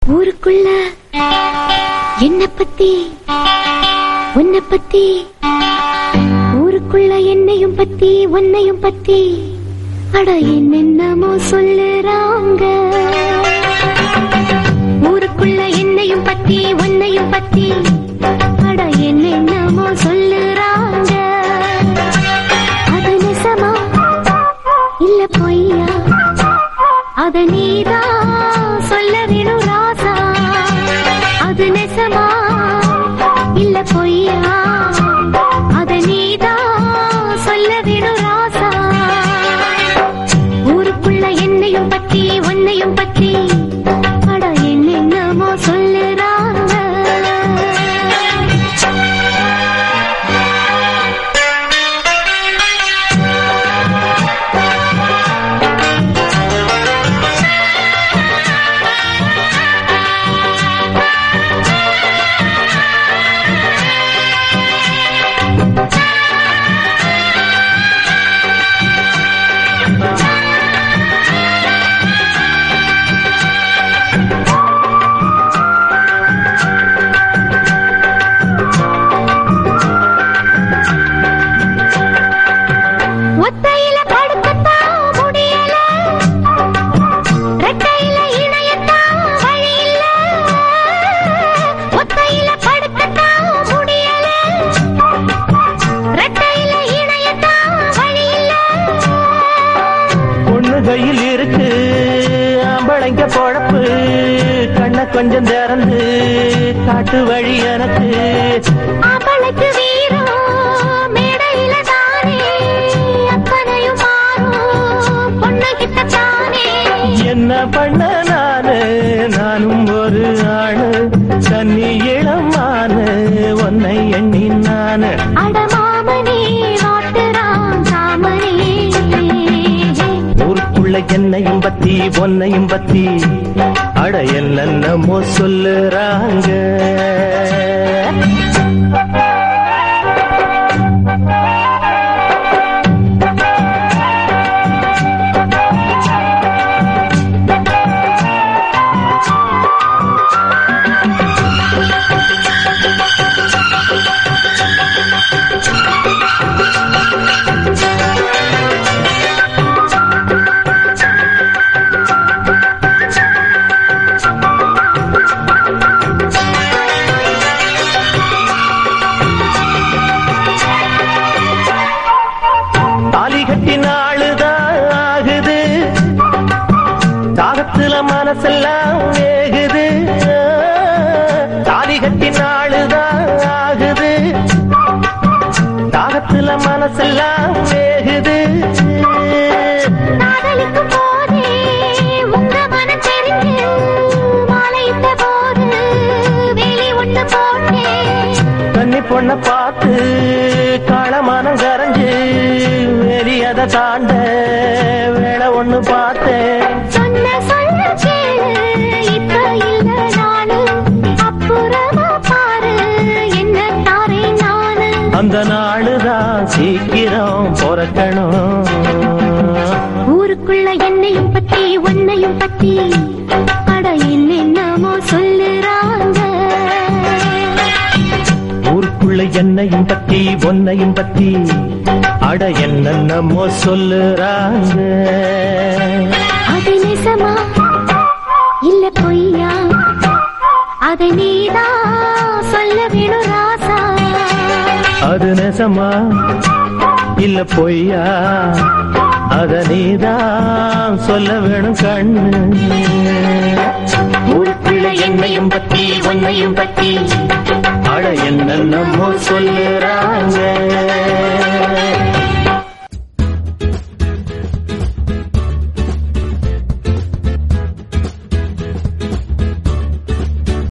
ஊருக்குள்ள என்ன பத்தி உன்னை பத்தி ஊருக்குள்ள என்னையும் பத்தி உன்னையும் பத்தி அட என்னென்னமோ சொல்லுறாங்க ஊருக்குள்ள என்னையும் பத்தி உன்னையும் பத்தி அட என்னென்னமோ சொல்லுறாங்க அது நெசமா இல்ல பொய்யா அத நீதான் சொல்ல வேணும் ராசா அது நெசமா இல்ல பொய்யா அத நீதான் சொல்ல வேணும் ராசா ஊருக்குள்ள என்னையும் பத்தி உன்னையும் பத்தி அட என்னென்னமோ சொல்லுறாங்க ஒத்தையில படுக்கத்தான் முடியல ரெட்டையில இணையத்தான் வழி இல்ல ஒத்தையில படுக்கத்தான் முடியல ரெட்டையில இணையத்தான் வழி இல்ல பொண்ணு கையில் இருக்கு ஆம்பளைங்க பொழப்பு கண்ண கொஞ்சம் திறந்து காட்டு வழி எனக்கு அவளுக்கு வீரம் மேடையில தானே அத்தனையும் மாறும் பொண்ணுகிட்ட தானே என்ன பண்ண நானு நானும் ஒரு ஆளு தண்ணி இளமானு உன்னை எண்ணி நானு அடமாமனே வாட்டுறான் சாமனே ஊருக்குள்ள என்னையும் பத்தி பொன்னையும் பத்தி அட என்னென்னமோ சொல்லுறாங்க தாலி கட்டி நாளுதான் ஆகுது தாகத்துல மனசெல்லாம் வேகுது தாலி கட்டி நாளுதான் ஆகுது தாகத்துல மனசெல்லாம் வேகுது காதலிக்கும் போதே உங்க மனம் தெரிஞ்சு மாலையிட்ட போது வேலி ஒண்ணு போட்டேன் கன்னி பொண்ண பார்த்து காளமானம் கரைஞ்சு வெறியத தாண்ட வேலை ஒண்ணு பார்த்தேன் சொன்ன சொல்ல கேளு இப்ப இல்ல நானு அப்புறமா பாரு என்ன தாரே நானு அந்த நாளுதான் சீக்கிரம் பிறக்கணும் ஊருக்குள்ள என்னையும் பத்தி உன்னையும் பத்தி அட என்னென்னமோ சொல்லுறாங்க ஊருக்குள்ள என்னையும் பத்தி பொன்னையும் பத்தி அட என்னென்னமோ சொல்லுறாங்க அது நிசமா இல்ல பொய்யா அதை நீதான் சொல்ல வேணும் ராசா அது நெசமா இல்ல பொய்யா அத நீதான் சொல்ல வேணும் கண்ணு ஊருக்குள்ள என்னையும் பத்தி உன்னையும் பத்தி அட என்னென்னமோ சொல்லுறாங்க